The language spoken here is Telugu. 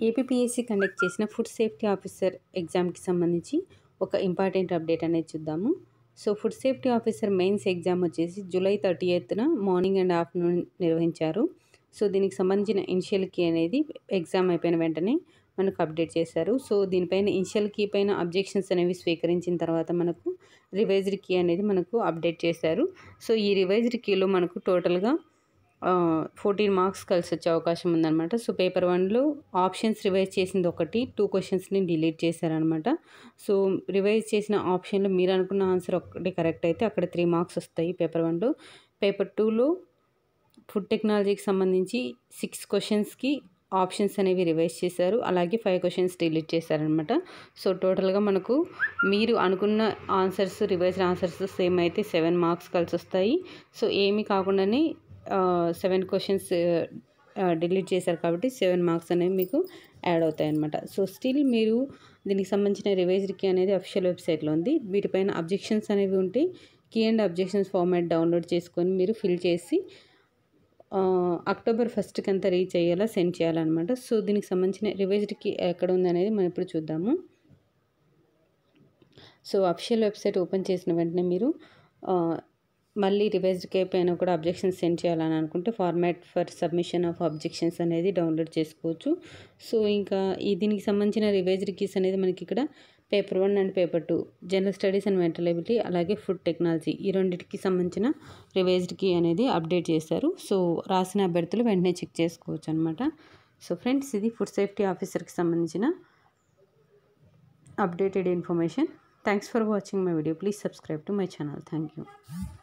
ఏపీపీఎస్సీ కండక్ట్ చేసిన ఫుడ్ సేఫ్టీ ఆఫీసర్ ఎగ్జామ్కి సంబంధించి ఒక ఇంపార్టెంట్ అప్డేట్ అనేది చూద్దాము so food safety officer mains exam వచ్చేసి జూలై థర్టీ ఎయిత్న మార్నింగ్ అండ్ ఆఫ్టర్నూన్ నిర్వహించారు సో దీనికి సంబంధించిన ఇనిషియల్ కీ అనేది ఎగ్జామ్ అయిపోయిన వెంటనే మనకు అప్డేట్ చేశారు సో దీనిపైన ఇనిషియల్ కీ పైన అబ్జెక్షన్స్ అనేవి స్వీకరించిన తర్వాత మనకు రివైజ్డ్ కీ అనేది మనకు అప్డేట్ చేశారు సో ఈ రివైజ్డ్ కీలో మనకు టోటల్గా ఫోర్టీన్ మార్క్స్ కలిసి వచ్చే అవకాశం ఉందన్నమాట సో పేపర్ వన్లో ఆప్షన్స్ రివైజ్ చేసింది ఒకటి టూ క్వశ్చన్స్ని డిలీట్ చేశారనమాట సో రివైజ్ చేసిన ఆప్షన్లో మీరు అనుకున్న ఆన్సర్ ఒకటి కరెక్ట్ అయితే అక్కడ త్రీ మార్క్స్ వస్తాయి పేపర్ వన్లో పేపర్ టూలో ఫుడ్ టెక్నాలజీకి సంబంధించి సిక్స్ క్వశ్చన్స్కి ఆప్షన్స్ అనేవి రివైజ్ చేశారు అలాగే ఫైవ్ క్వశ్చన్స్ డిలీట్ చేశారనమాట సో టోటల్గా మనకు మీరు అనుకున్న ఆన్సర్స్ రివైజ్డ్ ఆన్సర్స్ సేమ్ అయితే సెవెన్ మార్క్స్ కలిసి వస్తాయి సో ఏమి కాకుండానే సెవెన్ క్వశ్చన్స్ డిలీట్ చేశారు కాబట్టి సెవెన్ మార్క్స్ అనేవి మీకు యాడ్ అవుతాయి అనమాట సో స్టిల్ మీరు దీనికి సంబంధించిన రివైజ్డ్ కీ అనేది అఫిషియల్ వెబ్సైట్లో ఉంది వీటిపైన అబ్జెక్షన్స్ అనేవి ఉంటే key and objections format download చేసుకొని మీరు ఫిల్ చేసి అక్టోబర్ ఫస్ట్కి అంతా రీచ్ అయ్యేలా సెండ్ చేయాలన్నమాట సో దీనికి సంబంధించిన రివైజ్డ్కి ఎక్కడ ఉంది అనేది మనం ఇప్పుడు చూద్దాము సో అఫిషియల్ వెబ్సైట్ ఓపెన్ చేసిన వెంటనే మీరు మళ్ళీ రివైజ్డ్కి పైన కూడా అబ్జెక్షన్స్ సెండ్ చేయాలని అనుకుంటే format for submission of objections అనేది డౌన్లోడ్ చేసుకోవచ్చు సో ఇంకా ఈ దీనికి సంబంధించిన రివైజ్డ్ కీస్ అనేది మనకి ఇక్కడ paper one and paper two general studies and mental ability అలాగే ఫుడ్ టెక్నాలజీ ఈ రెండింటికి సంబంధించిన రివైజ్డ్ కీ అనేది అప్డేట్ చేశారు సో రాసిన అభ్యర్థులు వెంటనే చెక్ చేసుకోవచ్చు అనమాట సో ఫ్రెండ్స్ ఇది ఫుడ్ సేఫ్టీ ఆఫీసర్కి సంబంధించిన updated information thanks for watching my video please subscribe to my channel thank you